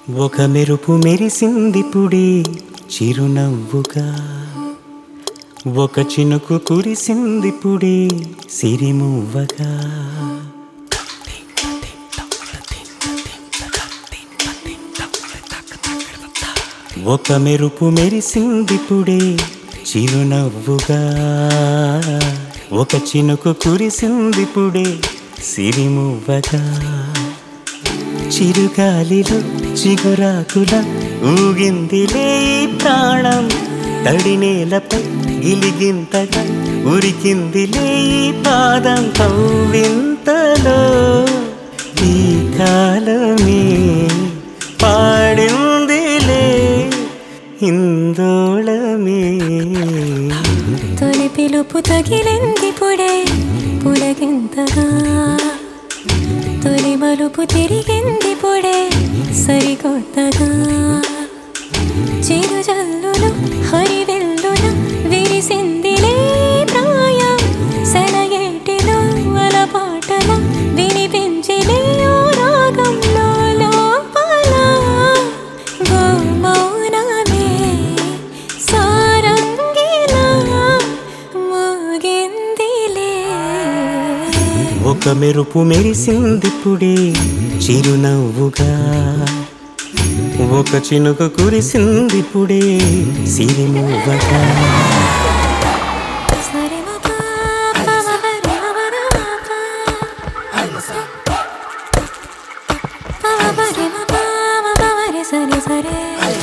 ఒక మెరుపు మెరిసిందిపుడే చిరునవ్వుగా ఒక చినుకు కురిసిందిపుడే సిరిమువ్వగా ఒక మెరుపు మెరిసిందిపుడే చిరునవ్వుగా ఒక చినుకు కురిసిందిపుడే సిరిమువ్వగా చిరుగాలిలో చిగురాకుల ఊగిందిలే ఈ ప్రాణం తడి నేలపై గిలిగింతగా ఉరికిందిలే ఈ పాదం కవ్వింతలో ఈ కాలమే పాడిందిలే ఇందోళమే తొలి పిలుపు తగిలింది పుడే పులకింతగా తొలి మలుపు తిరిగింది పుడే సరికొత్తగా చిరు జల్లులు హరివెల్లుల విరిసిందిలే ప్రాయం సెలయేటిలో అలపాటల వినిపించిలే ఓ రాగంలో లోపల ఓ మౌనమే సారంగిలా మోగిందిలే ఒక మెరుపు మెరిసిందిప్పుడే చిరునవ్వుగా ఒక చినుక కురిసిందిప్పుడే సిరిమువ్వగా సరే మపా పవరి మవరమపా పవరి మపా మవరి సరే సరే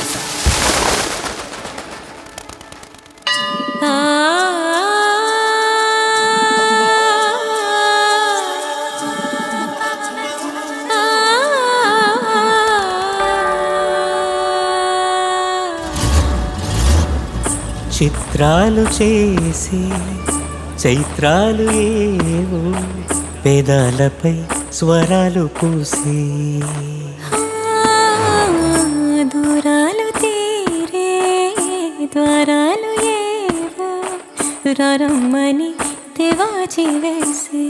ఆ చిత్రాలు చేసి చైత్రాలు ఏవో పేదాలపై స్వరాలు పూసి దూరాలు తీరే ద్వారాలు ఏవో రమ్మని తెవాచి వేసే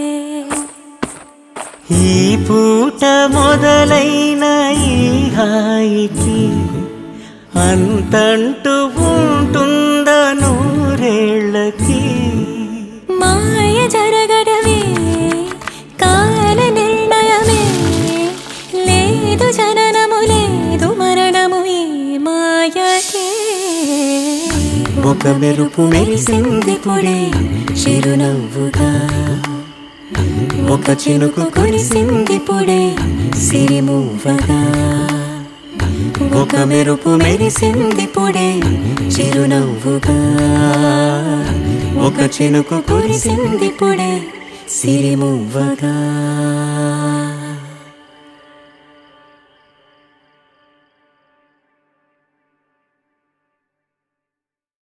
ఈ పూట మొదలైన ఈ హాయికి అంతంటూ ఉంటుందా నూరేళ్ళకి మాయ జరగడమే కాల నిర్ణయమే లేదు జననము లేదు మరణము ఈ మాయకే ఒక మెరుపు మెరిసింది పుడే చిరునవ్వుగా ఒక చినుకు కురిసింది పుడే సిరిమువ్వగా ఒక మెరుపు మెరిసింది పుడే చిరునవ్వుగా ఒక చినుకు కురిసింది పుడే సిరిమువ్వగా